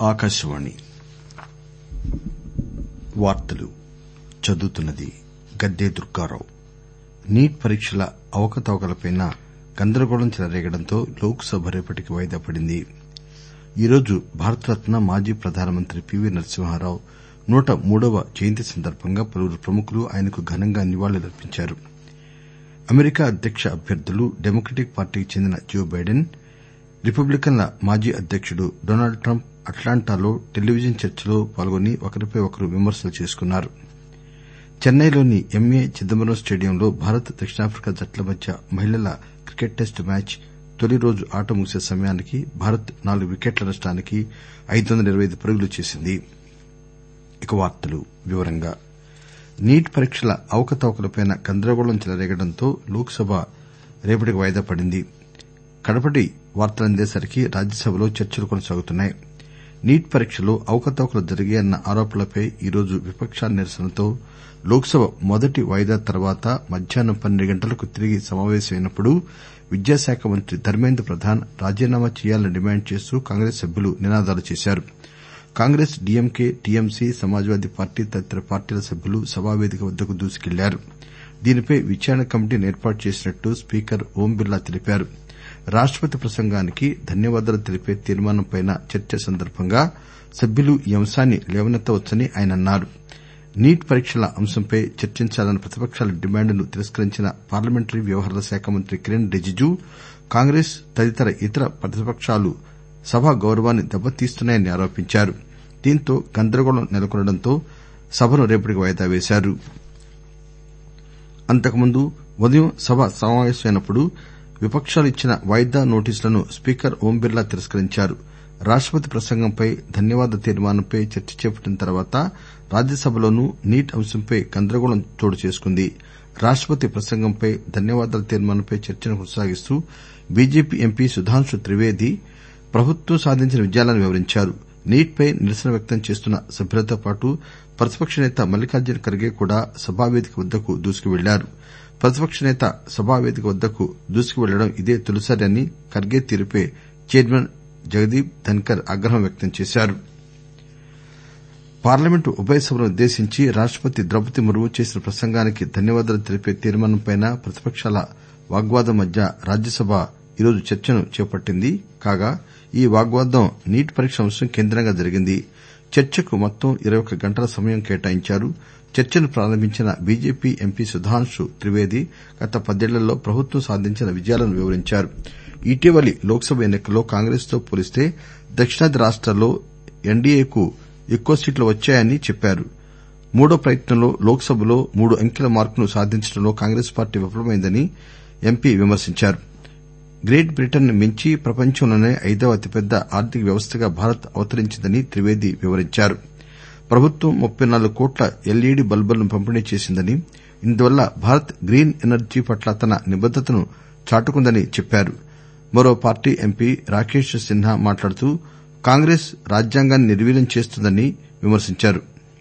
ఆకాశవాణి వార్తలు చదువుతున్నది గద్దె దుర్గారావు నీట్ పరీక్షల అవకతవకలపై గందరగోళం చెలరేగడంతో లోక్ సభ రేపటికి వాయిదా పడింది ఈరోజు భారతరత్న మాజీ ప్రధానమంత్రి పివి నరసింహారావు నూట మూడవ జయంతి సందర్బంగా పలువురు ప్రముఖులు ఆయనకు ఘనంగా నివాళులర్పించారు అమెరికా అధ్యక్ష అభ్యర్థులు డెమోక్రటిక్ పార్టీకి చెందిన జో బైడెన్ రిపబ్లికన్ల మాజీ అధ్యకుడు డొనాల్డ్ ట్రంప్ అట్లాంటాలో టెలివిజన్ చర్చలో పాల్గొని ఒకరిపై ఒకరు విమర్శలు చేసుకున్నారు చెన్నైలోని ఎంఏ చిదంబరం స్టేడియంలో భారత్ దక్షిణాఫ్రికా జట్ల మధ్య మహిళల క్రికెట్ టెస్టు మ్యాచ్ తొలి రోజు ఆట ముగిసే సమయానికి భారత్ నాలుగు వికెట్ల నష్టానికి ఐదు వందల ఇరవై ఐదు పరుగులు చేసింది నీట్ పరీక్షల అవకతవకలపై గందరగోళం చెలరేగడంతో లోక్ సభ రేపటికి వాయిదా పడింది కడపటి వార్తలందేసరికి రాజ్యసభలో చర్చలు కొనసాగుతున్నాయి నీట్ పరీక్షలో అవకతవకలు జరిగాయన్న ఆరోపణలపై ఈరోజు విపకాల నిరసనతో లోక్ సభ మొదటి వాయిదా తర్వాత మధ్యాహ్నం పన్నెండు గంటలకు తిరిగి సమాపేశమైనప్పుడు విద్యాశాఖ మంత్రి ధర్మేంద్ర ప్రధాన్ రాజీనామా చేయాలని డిమాండ్ చేస్తూ కాంగ్రెస్ సభ్యులు నినాదాలు చేశారు Congress DMK TMC Samajwadi party తదితర పార్టీల సభ్యులు సభావేదిక వద్దకు దూసుకెళ్లారు దీనిపై విచారణ కమిటీని ఏర్పాటు చేసినట్లు స్పీకర్ ఓం బిర్లా తెలిపారు రాష్టపతి ప్రసంగానికి ధన్యవాదాలు తెలిపే తీర్మానంపై చర్చ సందర్బంగా సభ్యులు ఈ అంశాన్ని లేవనెత్తవచ్చని ఆయన అన్నారు నీట్ పరీక్షల అంశంపై చర్చించాలన్న ప్రతిపకాల డిమాండును తిరస్కరించిన పార్లమెంటరీ వ్యవహారాల శాఖ మంత్రి కిరణ్ రిజిజు కాంగ్రెస్ తదితర ఇతర ప్రతిపకాలు సభ గౌరవాన్ని దెబ్బతీస్తున్నాయని ఆరోపించారు దీంతో గందరగోళం నెలకొనడంతో సభను రేపటికి వాయిదా వేశారు అంతకుముందు ఉదయం సభ సమాపేశమైనప్పుడు విపకాలు ఇచ్చిన వాయిదా నోటీసులను స్పీకర్ ఓం బిర్లా తిరస్కరించారు రాష్టపతి ప్రసంగంపై ధన్యవాద తీర్మానంపై చర్చ చేపట్టిన తర్వాత రాజ్యసభలోనూ నీట్ అంశంపై గందరగోళం చోటుచేసుకుంది రాష్టపతి ప్రసంగంపై ధన్యవాదాల తీర్మానంపై చర్చను కొనసాగిస్తూ బీజేపీ ఎంపీ సుధాంశు త్రివేది ప్రభుత్వం సాధించిన విజయాలను వివరించారు నీట్ పై నిరసన వ్యక్తం చేస్తున్న సభ్యులతో పాటు ప్రతిపక్ష నేత మల్లికార్జున ఖర్గే కూడా సభావేదిక వద్దకు దూసుకువెళ్లారు ప్రతిపక్ష నేత సభావేదిక వద్దకు దూసుకువెళ్లడం ఇదే తొలిసారి అని ఖర్గే తీరుపై చైర్మన్ జగదీప్ ధన్కర్ ఆగ్రహం వ్యక్తం చేశారు పార్లమెంటు ఉభయ సభలను ఉద్దేశించి రాష్టపతి ద్రౌపది ముర్ము చేసిన ప్రసంగానికి ధన్యవాదాలు తెలిపే తీర్మానంపై ప్రతిపకాల వాగ్వాదం మధ్య రాజ్యసభ ఈరోజు చర్చను చేపట్టింది కాగా ఈ వాగ్వాదం నీట్ పరీక్ష అంశం కేంద్రంగా జరిగింది చర్చకు మొత్తం ఇరవై ఒక్క గంటల సమయం కేటాయించారు చర్చను ప్రారంభించిన బీజేపీ ఎంపీ సుధాంశు త్రివేది గత పదేళ్లలో ప్రభుత్వం సాధించిన విజయాలను వివరించారు ఇటీవలి లోక్ సభ ఎన్ని కల్లో కాంగ్రెస్ తో పోలిస్తే దక్షిణాది రాష్టాల్లో ఎన్డీఏకు ఎక్కువ సీట్లు వచ్చాయని చెప్పారు మూడో ప్రయత్నంలో లోక్ సభలో మూడు అంకెల మార్కును సాధించడంలో కాంగ్రెస్ పార్టీ విఫలమైందని ఎంపీ విమర్శించారు గ్రేట్ బ్రిటన్ ను మించి ప్రపంచంలోనే ఐదవ అతిపెద్ద ఆర్థిక వ్యవస్థగా భారత్ అవతరించిందని త్రివేది వివరించారు ప్రభుత్వం ముప్పై నాలుగు కోట్ల ఎల్ఈడీ బల్బులను పంపిణీ చేసిందని ఇందువల్ల భారత్ గ్రీన్ ఎనర్జీ పట్ల తన నిబద్దతను చాటుకుందని చెప్పారు మరో పార్టీ ఎంపీ రాకేశ్ సిన్హా మాట్లాడుతూ కాంగ్రెస్ రాజ్యాంగాన్ని నిర్వీర్యం చేస్తోందని విమర్శించారు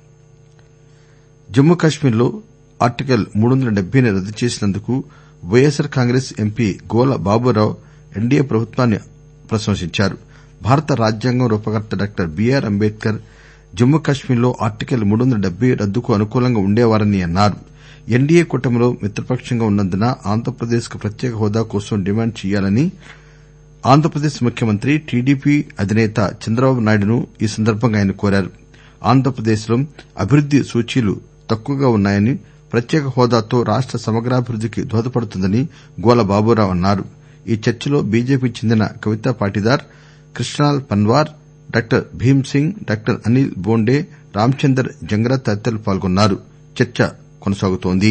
జమ్మూ కశ్మీర్లో ఆర్టికల్ మూడు వందల డెబ్బైని రద్దు చేసినందుకు వైఎస్సార్ కాంగ్రెస్ ఎంపీ గోల బాబూరావు ఎన్డీఏ ప్రభుత్వాన్ని ప్రశంసించారు భారత రాజ్యాంగం రూపకర్త డాక్టర్ బీఆర్ అంబేడ్కర్ జమ్మూ కశ్మీర్లో ఆర్టికల్ మూడు వందల డెబ్బై రద్దుకు అనుకూలంగా ఉండేవారని అన్నారు ఎన్డీఏ కూటమిలో మిత్రపక్షంగా ఉన్నందున ఆంధ్రప్రదేశ్ కు ప్రత్యేక హోదా కోసం డిమాండ్ చేయాలని ఆంధ్రప్రదేశ్ ముఖ్యమంత్రి టీడీపీ అధినేత చంద్రబాబు నాయుడును ఈ సందర్బంగా ఆయన కోరారు ఆంధ్రప్రదేశ్ లో అభివృద్ది సూచీలు తక్కువగా ఉన్నాయని ప్రత్యేక హోదాతో రాష్ట సమగ్రాభివృద్దికి దోహదపడుతుందని గోల బాబూరావు అన్నారు ఈ చర్చలో బీజేపీకి చెందిన కవితా పాటీదార్ కృష్ణలాల్ పన్వార్ డాక్టర్ భీమ్ సింగ్ డాక్టర్ అనిల్ బోండే రామచందర్ జంగ్రా తదితరులు పాల్గొన్నారు చర్చ కొనసాగుతోంది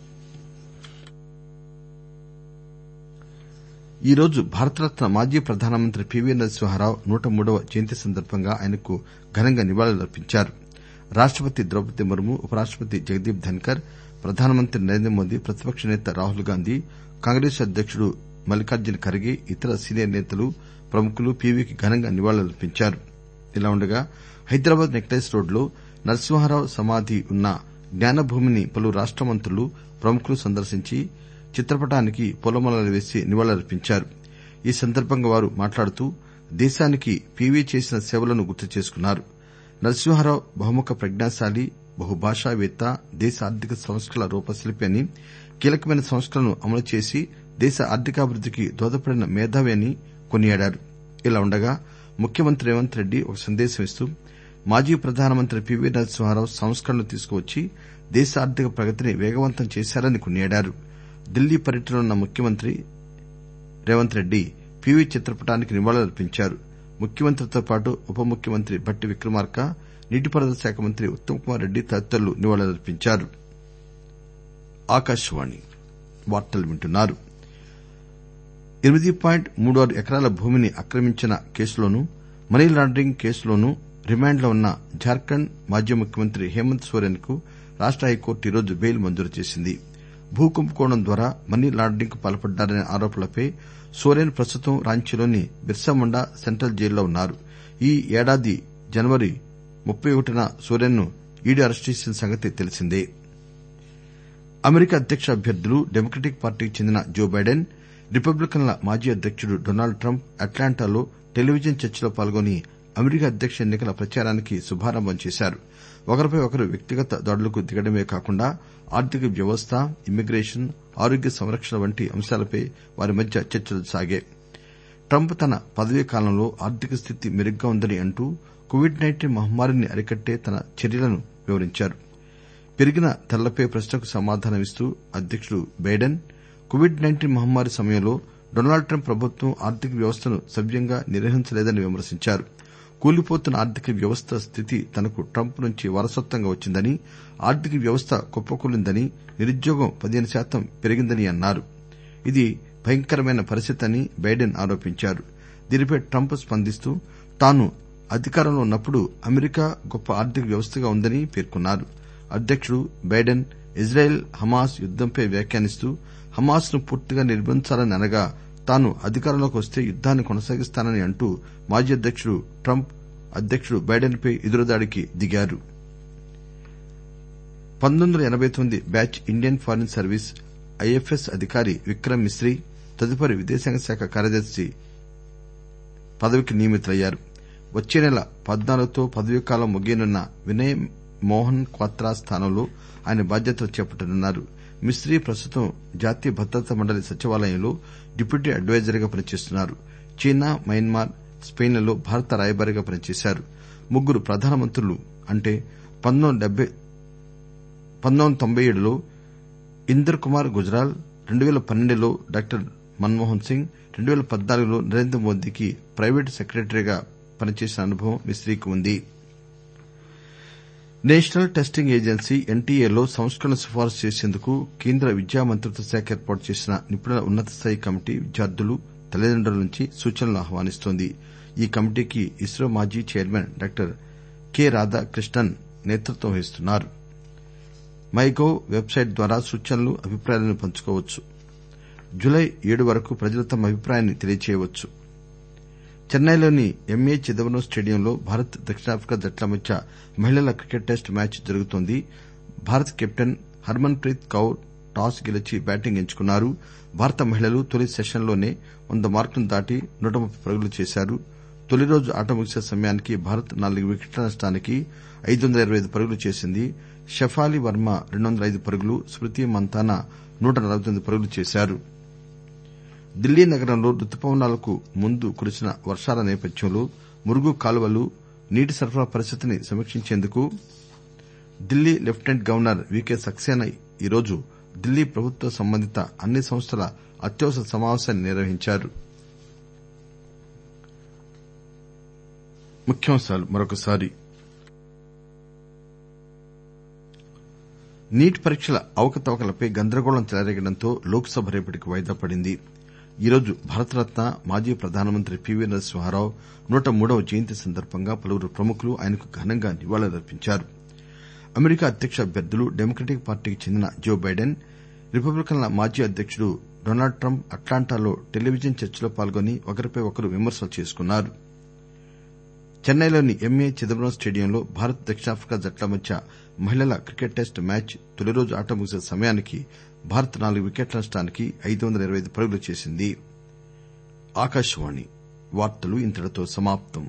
ఈరోజు భారతరత్న మాజీ ప్రధానమంత్రి పివి నరసింహారావు నూట మూడవ జయంతి సందర్బంగా ఆయనకు ఘనంగా నివాళులర్పించారు రాష్టపతి ద్రౌపది ముర్ము ఉపరాష్టపతి జగదీప్ ధన్కర్ ప్రధానమంత్రి నరేంద్రమోదీ ప్రతిపక్ష నేత రాహుల్ గాంధీ కాంగ్రెస్ అధ్యకుడు మల్లికార్జున ఖర్గే ఇతర సీనియర్ నేతలు ప్రముఖులు పీవీకి ఘనంగా నివాళులర్పించారు ఇలా ఉండగా హైదరాబాద్ నెక్లెస్ రోడ్డులో నరసింహారావు సమాధి ఉన్న జ్ఞానభూమిని పలువురు రాష్ట మంత్రులు ప్రముఖులు సందర్శించి చిత్రపటానికి పూలమాలలు వేసి నివాళులర్పించారు ఈ సందర్బంగా వారు మాట్లాడుతూ దేశానికి పీవీ చేసిన సేవలను గుర్తు చేసుకున్నారు నరసింహారావు బహుముఖ ప్రజ్ఞాశాలి బహుభాషావేత్త దేశ ఆర్థిక సంస్కరణల రూపశిల్పి అని కీలకమైన సంస్కరణలను అమలు చేసి దేశ ఆర్థికాభివృద్దికి దోహదపడిన మేధావి అని కొనియాడారు ఇలా ఉండగా ముఖ్యమంత్రి రేవంత్ రెడ్డి ఒక సందేశం ఇస్తూ మాజీ ప్రధానమంత్రి పీవీ నరసింహారావు సంస్కరణలు తీసుకువచ్చి దేశ ఆర్థిక ప్రగతిని వేగవంతం చేశారని కొనియాడారు ఢిల్లీ పర్యటనలో ఉన్న ముఖ్యమంత్రి రేవంత్ రెడ్డి పీవీ చిత్రపటానికి నివాళులర్పించారు ముఖ్యమంత్రితో పాటు ఉప ముఖ్యమంత్రి భట్టి విక్రమార్క నీటిపారుదల శాఖ మంత్రి ఉత్తమ్ కుమార్ రెడ్డి తదితరులు నివాళులర్పించారు ఎనిమిది పాయింట్ మూడు ఆరు ఎకరాల భూమిని ఆక్రమించిన కేసులోనూ మనీ లాండరింగ్ కేసులోనూ రిమాండ్ లో ఉన్న జార్ఖండ్ మాజీ ముఖ్యమంత్రి హేమంత్ సోరెన్ కు రాష్ట హైకోర్టు ఈరోజు బెయిల్ మంజూరు చేసింది భూ కుంభకోణం ద్వారా మనీ లాండరింగ్ కు పాల్పడ్డారనే ఆరోపణలపై సోరెన్ ప్రస్తుతం రాంచీలోని బిర్సాముండా సెంట్రల్ జైల్లో ఉన్నారు ఈ ఏడాది జనవరి ముప్పై ఒకటిన సోరెన్ ను ఈడీ అరెస్టు చేసిన సంగతి తెలిసిందే అమెరికా అధ్యక్ష అభ్యర్థులు డెమోక్రటిక్ పార్టీకి చెందిన జో బైడెన్ రిపబ్లికన్ల మాజీ అధ్యకుడు డొనాల్డ్ ట్రంప్ అట్లాంటాలో టెలివిజన్ చర్చలో పాల్గొని అమెరికా అధ్యక్ష ఎన్ని కల ప్రచారానికి శుభారంభం చేశారు ఒకరిపై ఒకరు వ్యక్తిగత దాడులకు దిగడమే కాకుండా ఆర్థిక వ్యవస్థ ఇమ్మిగ్రేషన్ ఆరోగ్య సంరక్షణ వంటి అంశాలపై వారి మధ్య చర్చలు సాగాయి ట్రంప్ తన పదవీ కాలంలో ఆర్థిక స్థితి మెరుగ్గా ఉందని అంటూ కోవిడ్ నైన్టీన్ మహమ్మారిని అరికట్టే తన చర్యలను వివరించారు పెరిగిన ధరలపై ప్రశ్నకు సమాధానమిస్తూ అధ్యకుడు బైడెన్ కోవిడ్ నైన్టీన్ మహమ్మారి సమయంలో డొనాల్డ్ ట్రంప్ ప్రభుత్వం ఆర్థిక వ్యవస్థను సవ్యంగా నిర్వహించలేదని విమర్శించారు కూలిపోతున్న ఆర్థిక వ్యవస్థ స్థితి తనకు ట్రంప్ నుంచి వారసత్వంగా వచ్చిందని ఆర్థిక వ్యవస్థ కుప్పకూలిందని నిరుద్యోగం పదిహేను శాతం పెరిగిందని అన్నారు ఇది భయంకరమైన పరిస్థితి అని బైడెన్ ఆరోపించారు దీనిపై ట్రంప్ స్పందిస్తూ తాను అధికారంలో ఉన్నప్పుడు అమెరికా గొప్ప ఆర్థిక వ్యవస్థగా ఉందని పేర్కొన్నారు అధ్యకుడు బైడెన్ ఇజ్రాయెల్ హమాస్ యుద్దంపై వ్యాఖ్యానిస్తూ హమాస్ ను పూర్తిగా నిర్బంధించాలని అనగా తాను అధికారంలోకి వస్తే యుద్దాన్ని కొనసాగిస్తానని అంటూ మాజీ అధ్యకుడు ట్రంప్ అధ్యకుడు బైడెన్ పై ఎదురుదాడికి దిగారు పంతొమ్మిది వందల ఎనబై తొమ్మిది batch Indian foreign service IFS అధికారి విక్రమ్ మిస్రీ తదుపరి విదేశాంగ శాఖ కార్యదర్శి పదవికి నియమితులయ్యారు వచ్చే నెల పద్నాలుగుతో పదవీకాలం ముగియనున్న వినయ్ మోహన్ క్వాత్రా స్థానంలో ఆయన బాధ్యతలు చేపట్టనున్నారు మిస్రీ ప్రస్తుతం జాతీయ భద్రతా మండలి సచివాలయంలో డిప్యూటీ అడ్వైజర్ గా పనిచేస్తున్నారు చైనా మయన్మార్ స్పెయిన్ లలో భారత రాయబారిగా పనిచేశారు ముగ్గురు ప్రధానమంత్రులు అంటే పంతొమ్మిది వందల తొంభై ఏడులో ఇందర్ కుమార్ గుజ్రాల్ రెండు పేల పన్నెండులో డాక్టర్ మన్మోహన్ సింగ్ రెండు పేల పద్నాలుగులో నరేంద్ర మోదీకి ప్రైవేటు సెక్రటరీగా పనిచేసిన అనుభవం మిస్రీకి ఉంది నేషనల్ టెస్టింగ్ ఏజెన్సీ ఎన్టీఏలో సంస్కరణలు సిఫారసు చేసేందుకు కేంద్ర విద్యా మంత్రిత్వ శాఖ ఏర్పాటు చేసిన నిపుణుల ఉన్నత స్థాయి కమిటీ విద్యార్థులు తల్లిదండ్రుల నుంచి సూచనలు ఆహ్వానిస్తోంది ఈ కమిటీకి ఇస్రో మాజీ చైర్మన్ డాక్టర్ కె రాధాకృష్ణన్ నేతృత్వం వహిస్తున్నారు మై గవ్ వెబ్ సైట్ ద్వారా సూచనలు అభిప్రాయాలను పంచుకోవచ్చు జులై ఏడు వరకు ప్రజలు తమ అభిప్రాయాన్ని తెలియజేయవచ్చు చెన్నైలోని ఎంఏ చిదంబరం స్టేడియంలో భారత్ దక్షిణాఫ్రికా జట్ల మధ్య మహిళల క్రికెట్ టెస్ట్ మ్యాచ్ జరుగుతోంది భారత captain Harmanpreet Kaur toss గెలిచి బ్యాటింగ్ ఎంచుకున్నారు భారత మహిళలు తొలి సెషన్లోనే వంద మార్కును దాటి నూట ముప్పై పరుగులు చేశారు తొలి రోజు ఆట ముగిసే సమయానికి భారత్ నాలుగు వికెట్ల నష్టానికి ఐదు వందల ఇరవై ఐదు పరుగులు చేసింది షెఫాలి వర్మ రెండు వందల ఐదు పరుగులు స్మృతి మంతాన నూట నలబై తొమ్మిది పరుగులు చేశారు ఢిల్లీ నగరంలో రుతుపవనాలకు ముందు కురిసిన వర్షాల నేపథ్యంలో మురుగు కాలువలు నీటి సరఫరా పరిస్థితిని సమీక్షించేందుకు Delhi lieutenant governor VK Saxena ఈరోజు ఢిల్లీ ప్రభుత్వ సంబంధిత అన్ని సంస్థల అత్యవసర సమావేశాన్ని నిర్వహించారు నీట్ పరీక్షల అవకతవకలపై గందరగోళం చెలరేగడంతో లోక్ సభ రేపటికి వాయిదా పడింది ఈరోజు భారతరత్న మాజీ ప్రధానమంత్రి పీవీ నరసింహారావు నూట మూడవ జయంతి సందర్బంగా పలువురు ప్రముఖులు ఆయనకు ఘనంగా నివాళులర్పించారు అమెరికా అధ్యక్ష అభ్యర్థులు డెమోక్రటిక్ పార్టీకి చెందిన జో బైడెన్ రిపబ్లికన్ల మాజీ అధ్యకుడు డొనాల్డ్ ట్రంప్ అట్లాంటాలో టెలివిజన్ చర్చలో పాల్గొని ఒకరిపై ఒకరు విమర్శలు చేసుకున్నారు చెన్నైలోని ఎంఏ చిదంబరం స్టేడియంలో భారత్ దక్షిణాఫ్రికా జట్ల మధ్య మహిళల క్రికెట్ టెస్ట్ మ్యాచ్ తొలిరోజు ఆట ముగిసే సమయానికి భారత్ నాలుగు వికెట్ల నష్టానికి ఐదు వందల ఇరవై ఐదు పరుగులు చేసింది వార్తలు ఇంతటితో సమాప్తం